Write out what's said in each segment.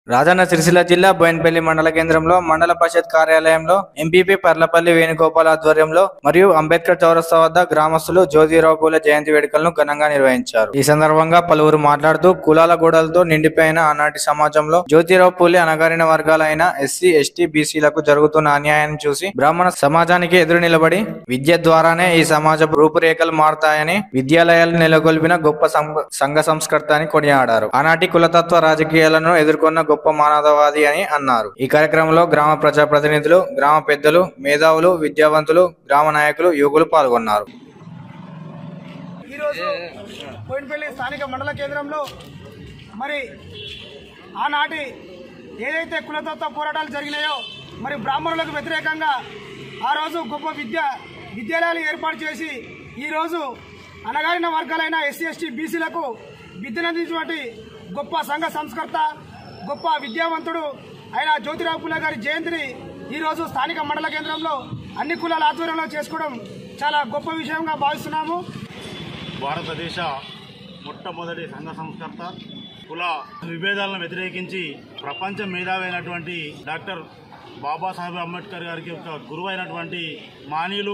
రాజన్న సిరిసిల్ల జిల్లా బోయినపల్లి మండల కేంద్రంలో మండల పరిషత్ కార్యాలయంలో ఎంపీపీ పర్లపల్లి వేణుగోపాల్ ఆధ్వర్యంలో మరియు అంబేద్కర్ చౌరస్తా వద్ద గ్రామస్తులు జ్యోతిరావు పూలే జయంతి వేడుకలను ఘనంగా నిర్వహించారు ఈ సందర్భంగా పలువురు మాట్లాడుతూ కులాల గోడలతో నిండిపోయిన ఆనాటి సమాజంలో జ్యోతిరావు పూలే అణగారిన వర్గాలైన ఎస్సీ ఎస్టీ బీసీలకు జరుగుతున్న అన్యాయాన్ని చూసి బ్రాహ్మణ సమాజానికి ఎదురు నిలబడి విద్య ద్వారానే ఈ సమాజ రూపురేఖలు మారతాయని విద్యాలయాలు నెలకొల్పిన గొప్ప సంఘ- సంఘ సంస్కర్త అని కొనియాడారు ఆనాటి కులతత్వ రాజకీయాలను ఎదుర్కొన్న గొప్ప మానవవాది అని అన్నారు ఈ కార్యక్రమంలో గ్రామ ప్రజాప్రతినిధులు గ్రామ పెద్దలు మేధావులు విద్యావంతులు గ్రామ నాయకులు యువకులు పాల్గొన్నారు ఈరోజు బోయినపల్లి స్థానిక మండల కేంద్రంలో మరి ఆనాటి ఏదైతే కులతత్వ పోరాటాలు జరిగినాయో మరి బ్రాహ్మణులకు వ్యతిరేకంగా ఆ రోజు గొప్ప విద్య విద్యాలయాలు ఏర్పాటు చేసి ఈరోజు అనగారిన వర్గాలైన ఎస్సీ ఎస్టీ బీసీలకు విద్యనందించినటువంటి గొప్ప సంఘ సంస్కర్త గొప్ప విద్యావంతుడు అయిన జ్యోతిరావు పుల్ల గారి జయంతిని ఈరోజు స్థానిక మండల కేంద్రంలో అన్ని కులాల ఆధ్వర్యంలో చేసుకోవడం చాలా గొప్ప విషయంగా భావిస్తున్నాము భారతదేశ మొట్టమొదటి సంఘ సంస్కర్త కుల విభేదాలను వ్యతిరేకించి ప్రపంచ మేధావి అయినటువంటి డాక్టర్ బాబాసాహెబ్ అంబేద్కర్ గారికి ఒక గురువు అయినటువంటి మానీయులు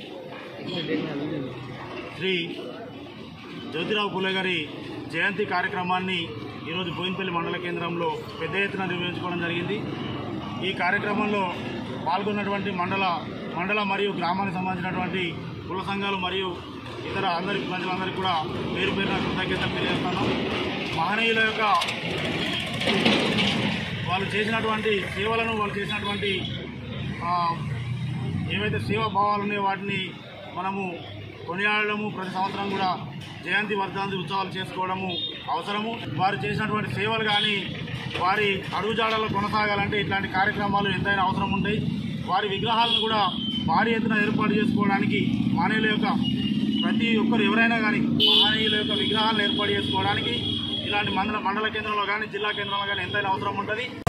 శ్రీ జ్యోతిరావు పూలే గారి జయంతి కార్యక్రమాన్ని ఈరోజు బోయినపల్లి మండల కేంద్రంలో పెద్ద ఎత్తున నిర్వహించుకోవడం జరిగింది ఈ కార్యక్రమంలో పాల్గొన్నటువంటి మండల మండల మరియు గ్రామానికి సంబంధించినటువంటి కుల సంఘాలు మరియు ఇతర అందరి ప్రజలందరికీ కూడా పేరు పేరున కృతజ్ఞతలు తెలియజేస్తాను మహనీయుల యొక్క వాళ్ళు చేసినటువంటి సేవలను వాళ్ళు చేసినటువంటి ఆ, ఏవైతే సేవా భావాలు ఉన్నాయో వాటిని మనము కొనియాడము ప్రతి సంవత్సరం కూడా జయంతి వర్ధంతి ఉత్సవాలు చేసుకోవడము అవసరము వారు చేసినటువంటి సేవలు కానీ వారి అడుగుజాడల్లో కొనసాగాలంటే ఇట్లాంటి కార్యక్రమాలు ఎంతైనా అవసరం ఉంటాయి వారి విగ్రహాలను కూడా భారీ ఎత్తున ఏర్పాటు చేసుకోవడానికి మానవుల యొక్క ప్రతి ఒక్కరు ఎవరైనా కానీ మహనీయుల యొక్క విగ్రహాలను ఏర్పాటు చేసుకోవడానికి ఇలాంటి మండల మండల కేంద్రంలో కానీ జిల్లా కేంద్రంలో కానీ ఎంతైనా అవసరం ఉంటుంది